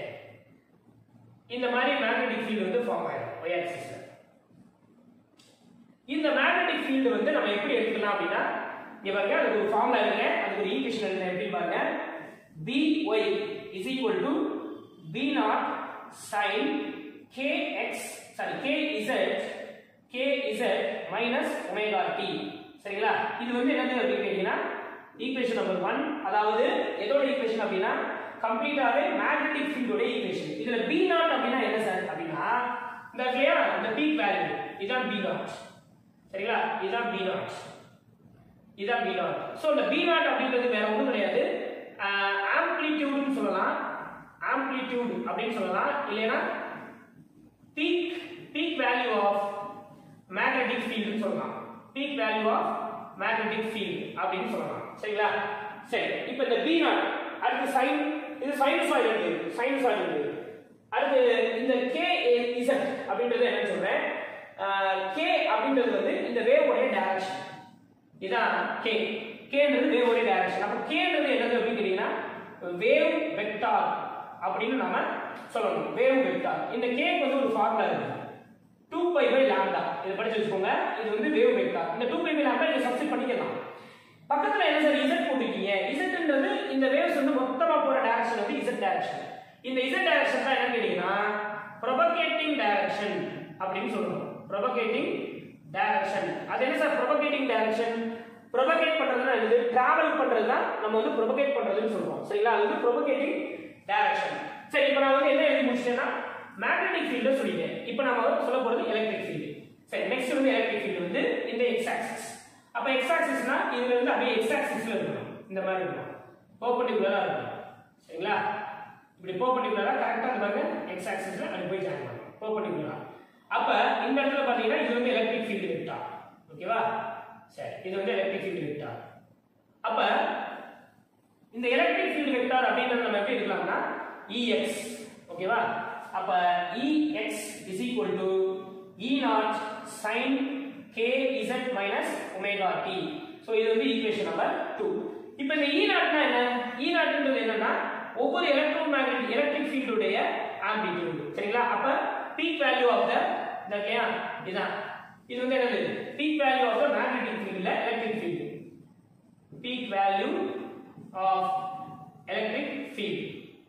இந்த மாதிரி மேக்னெட்டிக் ஃபீல்டு வந்து ஃபார்ம் ஆயிடும் ஒய் ஆக்சிஸ்ல இந்த மேக்னெட்டிக் ஃபீல்டு வந்து நம்ம எப்படி எடுத்துக்கலாம் அப்படின்னா இங்க பாருங்க அதுக்கு ஒரு ஃபார்முலா இருக்கு அதுக்கு ஒரு ஈக்குவேஷன் இருக்கு எப்படி பாருங்க by is equal to b naught sin kx sorry kz kz minus omega t சரிங்களா இது வந்து என்னது அப்படின்னு கேட்டீங்கன்னா ஈக்குவேஷன் நம்பர் ஒன் அதாவது எதோட ஈக்குவேஷன் அப்படின்னா கம்ப்ளீட்டாவே மேக்னெட்டிக் ஃபீல்டோட ஈக்குவேஷன் இதுல பி நாட் அப்படின்னா என்ன சார் அப்படின்னா இந்த இல்லையா இந்த பீக் வேல்யூ இதுதான் பி நாட் சரிங்களா இதுதான் பி நாட் இதுதான் பி நாட் ஸோ இந்த பி நாட் அப்படின்றது வேற ஒன்றும் கிடையாது ஆம்ப்ளிடியூட்னு சொல்லலாம் ஆம்ப்ளிடியூட் அப்படின்னு சொல்லலாம் இல்லைன்னா peak peak value of magnetic ஃபீல்ட்னு சொல்லலாம் peak value of magnetic field அப்படின்னு சொல்லலாம் சரிங்களா சரி இப்போ இந்த பி நாட் அடுத்து சைன் இது சைனசாய்டு இருக்கு சைனசாய்டு இருக்கு அடுத்து இந்த கே இசட் அப்படின்றது என்னன்னு சொல்றேன் கே அப்படின்றது வந்து இந்த வேவோடைய டைரக்ஷன் இதான் கே கேன்றது வேவோடைய டைரக்ஷன் அப்போ கேன்றது என்னது அப்படின்னு கேட்டீங்கன்னா வேவ் வெக்டார் அப்படின்னு நாம சொல்லணும் வேவ் வெக்டார் இந்த கேக்கு வந்து ஒரு ஃபார்முலா இருக்கு டூ பை பை லாம்டா இது படிச்சு வச்சுக்கோங்க இது வந்து வேவ் வெக்டார் இந்த டூ பை பை லாம்டா இதை சப்ஸ்டிட் பண்ணிக்கலாம் பக்கத்துல என்ன சார் இசட் போட்டுருக்கீங்க இசட்ன்றது இந்த வேவ்ஸ் வந்து மொத்தமா போற டைரக்ஷன் வந்து இசட் டைரக்ஷன் இந்த இசட் டைரக்ஷன் தான் என்ன கேட்டீங்கன்னா ப்ரொபகேட்டிங் டைரக்ஷன் அப்படின்னு சொல்லணும் ப்ரொபகேட்டிங் டைரக்ஷன் அது என்ன சார் ப்ரொபகேட்டிங் டைரக்ஷன் ப்ரொபகேட் பண்றதுனா இது டிராவல் பண்றது தான் நம்ம வந்து ப்ரொபகேட் பண்றதுன்னு சொல்றோம் சரிங்களா அது வந்து ப்ரொபகேட்டிங் டைரக்ஷன் சரி இப்போ நான் வந்து என்ன எழுதி முடிச்சிட்டேன்னா மேக்னெட்டிக் ஃபீல்டு சொல்லிட்டேன் இப்போ நம்ம வந்து சொல்ல போறது எலக்ட்ரிக் ஃபீல்டு சரி நெக்ஸ்ட் வந்து எலக்ட்ரிக் ஃபீல்டு வந்து இந்த எக்ஸ் ஆக்சிஸ் அப்ப எக்ஸ் ஆக்சிஸ்னா இதுல இருந்து அப்படியே எக்ஸ் ஆக்சிஸ்ல இருக்கணும் இந்த மாதிரி இருக்கணும் பெர்பெண்டிகுலரா இருக்கணும் சரிங்களா இப்படி பெர்பெண்டிகுலரா கரெக்டா இந்த பாருங்க எக்ஸ் ஆக்சிஸ்ல அது போய் ஜாயின் பண்ணணும் பெர்பெண்டிகுலரா அப்ப இந்த இடத்துல பாத்தீங்கன்னா இது வந்து எலக்ட்ரிக் ஃபீல்டு வெக்டார் ஓகேவா சரி இது வந்து எலக்ட்ரிக் ஃபீல்டு வெக்டார் அப்ப இந்த எலக்ட்ரிக் ஃபீல்டு வெக்டார் அப்படின்றது நம்ம எப்படி எடுக்கலாம்னா Ex ஓகேவா அப்ப Ex is equal to E naught sin kz minus omega t so இது வந்து ஈக்குவேஷன் நம்பர் டூ இப்போ இந்த E நாட்னா என்ன E நாட்ன்றது என்னன்னா ஒவ்வொரு எலக்ட்ரோ மேக்னெட் எலக்ட்ரிக் ஃபீல்டுடைய ஆம்பிளிடியூட் சரிங்களா அப்ப பீக் வேல்யூ ஆஃப் த இந்த இல்லையா இதான் இது வந்து என்னது peak value of the magnetic ஃபீல்ட்ல electric field peak value of electric field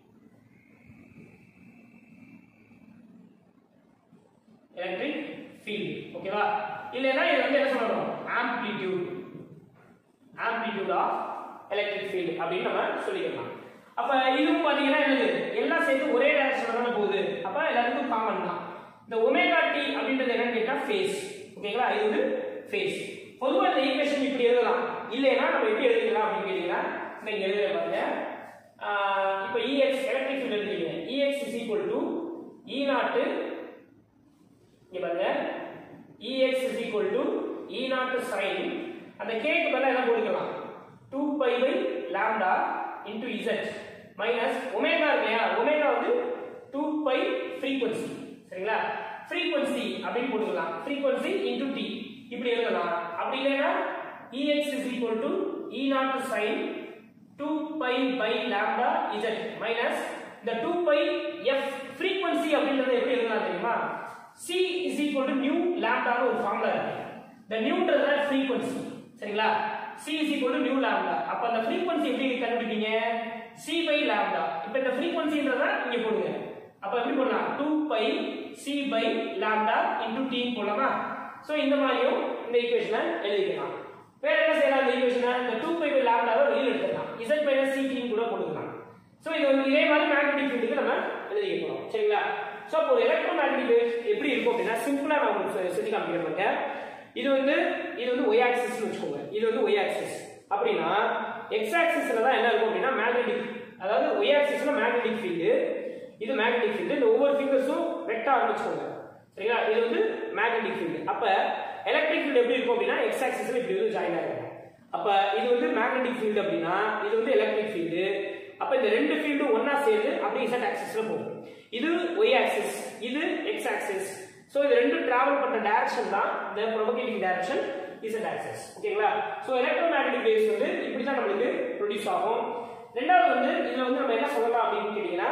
electric field ஓகேவா இல்லைன்னா இது வந்து என்ன சொல்லணும் amplitude amplitude of electric field அப்படின்னு நம்ம சொல்லிக்கலாம் அப்ப இதுவும் பாத்தீங்கன்னா என்னது எல்லாம் சேர்த்து ஒரே டைரக்ஷன்ல தானே போகுது அப்ப எல்லாத்துக்கும் காமன் தான் இந்த ஒமேகா டி அப்படின்றது என்னன்னு கேட்டா ஃபேஸ் ஓகேங்களா இது வந்து ஃபேஸ் பொதுவா இந்த ஈக்குவேஷன் இப்படி எழுதலாம் இல்லைன்னா நம்ம எப்படி எழுதிக்கலாம் அப்படின்னு கேட்டீங்கன்னா நீங்க எழுதுற பாருங்க ஆஹ் இப்போ EX எலக்ட்ரிக் ஃபீல்ட் எழுதிங்க EX is equal to E naught இங்க பாருங்க Ex is equal to E naught sin அந்த k க்கு பதிலா என்ன போட்டுக்கலாம் 2 pi by lambda into z minus omega இல்லையா ஒமேகா வந்து 2 pi frequency சரிங்களா frequency அப்படின்னு போட்டுக்கலாம் frequency into t இப்படி எழுதலாம் அப்படி இல்லைன்னா Ex is equal to E naught sin 2 pi by lambda z minus இந்த 2 pi f frequency அப்படின்றது எப்படி எழுதலாம் தெரியுமா c is equal to nu lambda ஒரு ஃபார்முலா இருக்கு இந்த நியூன்றது தான் frequency சரிங்களா c is equal to nu lambda அப்ப அந்த frequency எப்படி கண்டுபிடிப்பீங்க c by lambda இப்போ இந்த frequencyன்றத இங்க போடுங்க அப்ப எப்படி போடலாம் 2 pi c by lambda into t போடலாமா சோ இந்த மாதிரியும் இந்த ஈக்குவேஷனை எழுதிக்கலாம் வேற என்ன செய்யலாம் இந்த ஈக்குவேஷனை இந்த 2 pi by lambda வை வெளியில எடுத்துக்கலாம் z minus c t கூட போட்டுக்கலாம் சோ இது வந்து இதே மாதிரி மேக்னெட்டிக் ஃபீல்டுக்கு நம்ம எழுதிக்க போறோம் சரிங்களா சோ அப்போ எலக்ட்ரோ மேக்னெட்டிக் வேவ்ஸ் எப்படி இருக்கும் அப்படின்னா சிம்பிளா நான் உங்களுக்கு செஞ்சு காமிக்கிறேன் பாருங்க இது வந்து இது வந்து y ஆக்சிஸ்னு வச்சுக்கோங்க இது வந்து y ஆக்சிஸ் அப்படின்னா x ஆக்சிஸ்ல தான் என்ன இருக்கும் அப்படின்னா மேக்னெட்டிக் அதாவது y ஆக்சிஸ்ல மேக்னெட்டிக் ஃபீல்டு இது மேக்னெட்டிக் ஃபீல்டு இந்த ஒவ்வொரு ஃபிங்கர்ஸும் வெக்டார்னு வச்சுக்கோங்க சரிங்களா இது வந்து மேக்னெட்டிக் ஃபீல்டு அப்ப எலக்ட்ரிக் ஃபீல்டு எப்படி இருக்கும் அப்படின்னா x ஆக்சிஸ்ல இப்படி வந்து ஜாயின் ஆகும் அப்ப இது வந்து மேக்னெட்டிக் ஃபீல்டு அப்படின்னா இது வந்து எலக்ட்ரிக் ஃபீல்டு அப்ப இந்த ரெண்டு ஃபீல்டும் ஒண்ணா சேர்ந்து அப்படியே z ஆக்சிஸ்ல போகும் இது y ஆக்சிஸ் இது x ஆக்சிஸ் சோ இது ரெண்டு டிராவல் பண்ற டைரக்ஷன் தான் இந்த ப்ரோபகேட்டிங் டைரக்ஷன் z ஆக்சிஸ் ஓகேங்களா சோ எலக்ட்ரோமேக்னெட்டிக் வேவ்ஸ் வந்து இப்படி தான் நம்மளுக்கு ப்ரொடியூஸ் ஆகும் ரெண்டாவது வந்து இதுல வந்து நம்ம என்ன சொல்லலாம் அப்படின்னு கேட்டீங்கன்னா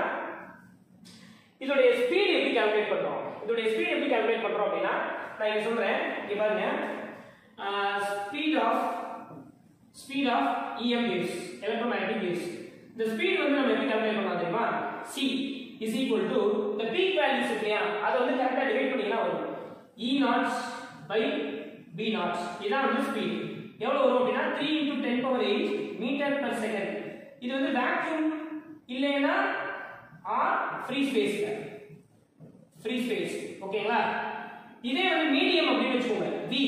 இதோடைய ஸ்பீட் எப்படி கால்குலேட் பண்றோம் இதோடைய ஸ்பீட் எப்படி கால்குலேட் பண்றோம் அப்படின்னா நான் இங்க சொல்றேன் இங்க பாருங்க speed of speed of EM waves electromagnetic waves இந்த ஸ்பீட் வந்து நம்ம எப்படி கால்குலேட் பண்ணலாம் தெரியுமா c is equal to the peak values இருக்கு இல்லையா அதை வந்து கரெக்டா டிவைட் பண்ணீங்கன்னா வரும் e naught by b naught இதான் வந்து ஸ்பீட் எவ்வளவு வரும் அப்படின்னா 3 into 10 power 8 metre per second இது வந்து வேக்யூம் இல்லைன்னா ஆர் ஃப்ரீ ஸ்பேஸ்ல ஃப்ரீ ஸ்பேஸ் ஓகேங்களா இதே வந்து மீடியம் அப்படின்னு வச்சுக்கோங்க v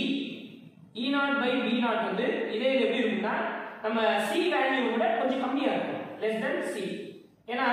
e naught by b naught வந்து இதே இது எப்படி இருக்கும்னா நம்ம c வேல்யூ விட கொஞ்சம் கம்மியா இருக்கும் லெஸ் தென் c ஏன்னா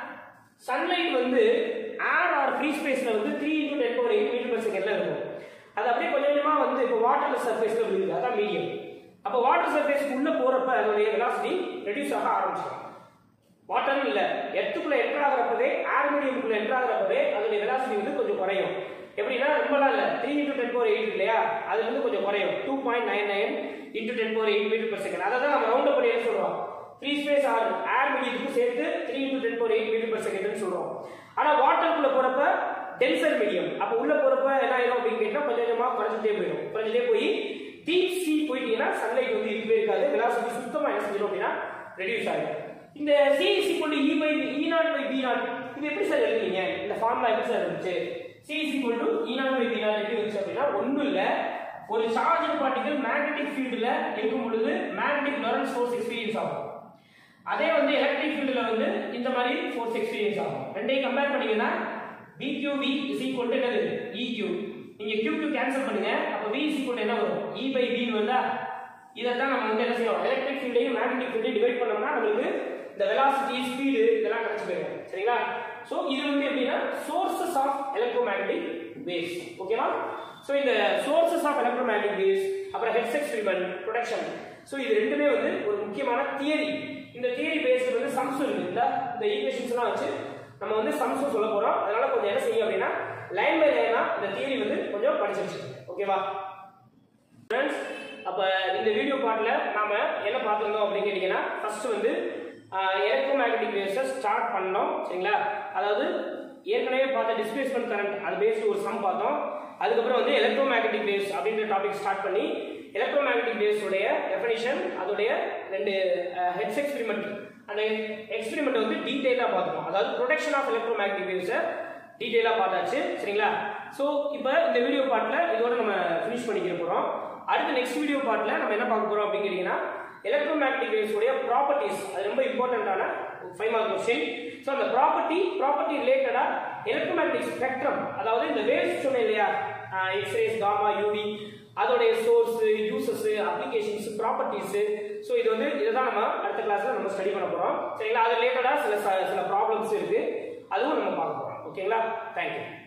சன்லைட் வந்து ஏர் ஆர் ஃப்ரீ ஸ்பேஸ்ல வந்து 3 into 10 power 8 மீட்டர் per செகண்ட்ல இருக்கும் அது அப்படியே கொஞ்சம் கொஞ்சமா வந்து இப்போ வாட்டர்ல சர்ஃபேஸ்ல விழுகுது அதான் மீடியம் அப்போ வாட்டர் சர்ஃபேஸ்க்கு உள்ள போறப்ப அதோடைய வெலாசிட்டி ரெடியூஸ் ஆக ஆரம்பிச்சிடும் வாட்டர் இல்ல எர்த்துக்குள்ள என்டர் ஆகிறப்பவே ஏர் மீடியம்குள்ள என்டர் ஆகிறப்பவே அதோட வெலாசிட்டி வந்து கொஞ்சம் குறையும் எப்படின்னா ரொம்பலாம் இல்ல three into ten four eight இல்லையா அது வந்து கொஞ்சம் குறையும் two point nine nine into ten four eight metre per second அதை தான் நம்ம ரவுண்ட் பண்ணி என்ன சொல்றோம் ஃப்ரீ ஸ்பேஸ் ஆர் ஏர் மீடியத்துக்கும் சேர்த்து three into ten four eight metre per செகண்ட்னு சொல்றோம் ஆனா வாட்டருக்குள்ள போறப்ப டென்சர் மீடியம் அப்ப உள்ள போறப்ப என்ன ஆயிரும் அப்படின்னு கேட்டா கொஞ்சம் கொஞ்சமா குறைஞ்சிட்டே போயிடும் குறைஞ்சிட்டே போய் டீப் சி போயிட்டீங்கன்னா சன்லைட் வந்து இருக்கவே இருக்காது வெலாசிட்டி சுத்தமா என்ன செஞ்சிடும் அப்படின்னா ரெடியூஸ் ஆகிடும் இந்த C is equal to E by E naught by B naught இது எப்படி சார் எழுதுவீங்க இந்த ஃபார்முலா எப்படி சார் இருந்துச்சு C is equal to E naught by B naught எப்படி இருந்துச்சு அப்படின்னா ஒன்றும் இல்லை ஒரு சார்ஜ் பார்ட்டிகல் மேக்னெட்டிக் ஃபீல்டில் இருக்கும் பொழுது மேக்னெட்டிக் லொரன்ஸ் ஃபோர்ஸ் எக்ஸ்பீரியன்ஸ் ஆகும் அதே வந்து எலக்ட்ரிக் ஃபீல்டில் வந்து இந்த மாதிரி ஃபோர்ஸ் எக்ஸ்பீரியன்ஸ் ஆகும் ரெண்டையும் கம்பேர் பண்ணீங்கன்னா BQV இஸ் ஈக்குவல் டு என்னது EQ நீங்க QQ கேன்சல் பண்ணுங்க அப்ப V இஸ் ஈக்குவல் என்ன வரும் E பை B னு வந்தா இதை தான் நம்ம வந்து என்ன செய்யணும் எலக்ட்ரிக் ஃபீல்டையும் மேக்னெட்டிக் ஃபீல்டையும் டிவைட் பண்ணோம்னா நம்மளுக்கு இந்த வெலாசிட்டி ஸ்பீடு இதெல்லாம் கிடைச்சு போயிடும் சரிங்களா சோ இது வந்து எப்படின்னா சோர்சஸ் ஆஃப் எலக்ட்ரோமேக்னெட்டிக் வேவ்ஸ் ஓகேவா சோ இந்த சோர்சஸ் ஆஃப் எலக்ட்ரோமேக்னெட்டிக் வேவ்ஸ் அப்புறம் ஹெட்ஸ் எக்ஸ்பெரிமெண்ட் ப்ரொடக்ஷன் சோ இது ரெண்டுமே வந்து ஒரு முக்கியமான தியரி இந்த தியரி பேஸ்டு வந்து சம்ஸ் இருக்கு இந்த இந்த ஈக்குவேஷன்ஸ் எல்லாம் வச்சு நம்ம வந்து சம்ஸும் சொல்ல போறோம் அதனால கொஞ்சம் என்ன செய்யும் அப்படின்னா லைன் பை லைனா இந்த தியரி வந்து கொஞ்சம் படிச்சு வச்சுக்கோங்க ஓகேவா ஃப்ரெண்ட்ஸ் அப்ப இந்த வீடியோ பார்ட்ல நாம என்ன பார்த்திருந்தோம் அப்படின்னு கேட்டீங்கன்னா ஃபர்ஸ்ட் வந்து எலக்ட்ரோமேக்னெட்டிக் வேவ்ஸை ஸ்டார்ட் பண்ணோம் சரிங்களா அதாவது ஏற்கனவே பார்த்த டிஸ்பிளேஸ்மெண்ட் கரண்ட் அது பேஸ்டு ஒரு சம் பார்த்தோம் அதுக்கப்புறம் வந்து எலக்ட்ரோமேக்னெட்டிக் வேவ்ஸ் அப்படின்ற டாபிக் ஸ்டார்ட் பண்ணி எலக்ட்ரோமேக்னெட்டிக் வேவ்ஸ் உடைய டெஃபினிஷன் அதோடைய ரெண்டு ஹெட்ஸ் எக்ஸ்பெரிமெண்ட் அந்த எக்ஸ்பெரிமெண்ட் வந்து டீடைலா பார்த்துக்கோம் அதாவது ப்ரொடக்ஷன் ஆஃப் எலக்ட்ரோமேக்னெட்டிக் வேவ்ஸை டீடைலா பார்த்தாச்சு சரிங்களா ஸோ இப்போ இந்த வீடியோ பார்ட்ல இதோட நம்ம ஃபினிஷ் பண்ணிக்க போறோம் அடுத்த நெக்ஸ்ட் வீடியோ பார்ட்ல நம்ம என்ன பார்க்க போறோம் அப்படின்னு கேட்டீங்கன்னா எலக்ட்ரோமேக்னெட்டிக் வேவ்ஸ் உடைய ப்ராப்பர்ட்டிஸ் அது ரொம்ப இம்பார்ட்டன்டான ஃபைவ் மார்க் கொஸ்டின் ஸோ அந்த ப்ராப்பர்ட்டி ப்ராப்பர்ட்டி ரிலேட்டடா எலக்ட்ரோமேக்னெட்டிக் ஸ்பெக்ட்ரம் அதாவது இந்த வேவ்ஸ் சொன்னேன் இல்லையா எக்ஸ்ரேஸ் காமா யூவி அதோடைய source uses applications properties so இது வந்து இதை தான் நம்ம அடுத்த கிளாஸ்ல நம்ம ஸ்டடி பண்ண போறோம் சரிங்களா அது ரிலேட்டடா சில சில ப்ராப்ளம்ஸ் இருக்கு அதுவும் நம்ம பார்க்க போறோம் ஓகேங்களா தேங்க்யூ